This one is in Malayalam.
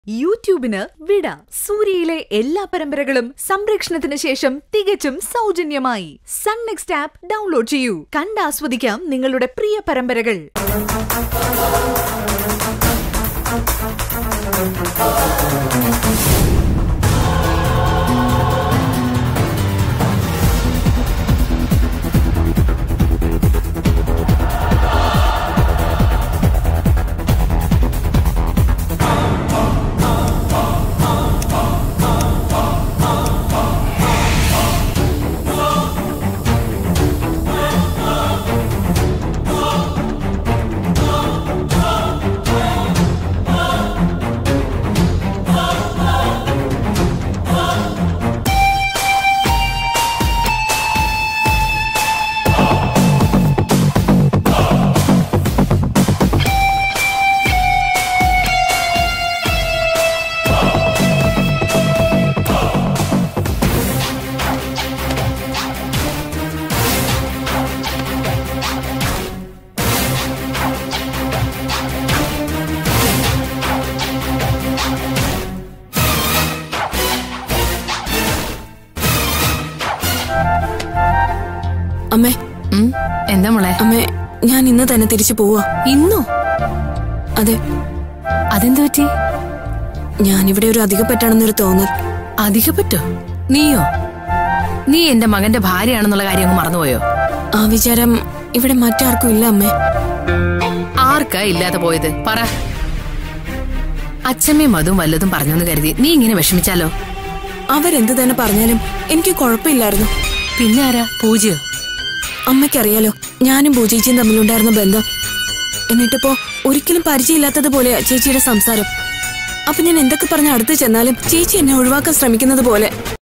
യൂട്യൂബിന് വിട സൂര്യയിലെ എല്ലാ പരമ്പരകളും സംരക്ഷണത്തിന് ശേഷം തികച്ചും സൗജന്യമായി സൺ നെക്സ്റ്റ് ആപ്പ് ഡൗൺലോഡ് ചെയ്യൂ കണ്ടാസ്വദിക്കാം നിങ്ങളുടെ പ്രിയ പരമ്പരകൾ അമ്മേ ഉം, എന്താ മോളെ അമ്മേ ഞാൻ ഇന്ന് തന്നെ തിരിച്ചു പോവാ ഇന്നോ അതെ അതെന്തു പറ്റി ഞാനിവിടെ ഒരു അധികപ്പറ്റാണെന്നൊരു തോന്നൽ അധിക പറ്റോ നീയോ നീ എന്റെ മകന്റെ ഭാര്യയാണെന്നുള്ള കാര്യം അങ്ങ് മറന്നുപോയോ ആ വിചാരം ഇവിടെ മറ്റാർക്കും ഇല്ല അമ്മേ ആർക്കാ ഇല്ലാതെ പോയത് പറ അച്ഛമ്മയും അതും വല്ലതും പറഞ്ഞെന്ന് കരുതി നീ ഇങ്ങനെ വിഷമിച്ചാലോ അവരെന്ത് തന്നെ പറഞ്ഞാലും എനിക്ക് കുഴപ്പമില്ലായിരുന്നു പിന്നെ ആരാ പൂജയോ അമ്മയ്ക്കറിയാലോ ഞാനും പൂജേച്ചിയും തമ്മിലുണ്ടായിരുന്ന ബന്ധം എന്നിട്ടിപ്പോ ഒരിക്കലും പരിചയമില്ലാത്തതുപോലെയാ ചേച്ചിയുടെ സംസാരം അപ്പൊ ഞാൻ എന്തൊക്കെ പറഞ്ഞ അടുത്ത് ചെന്നാലും ചേച്ചി എന്നെ ഒഴിവാക്കാൻ ശ്രമിക്കുന്നത് പോലെ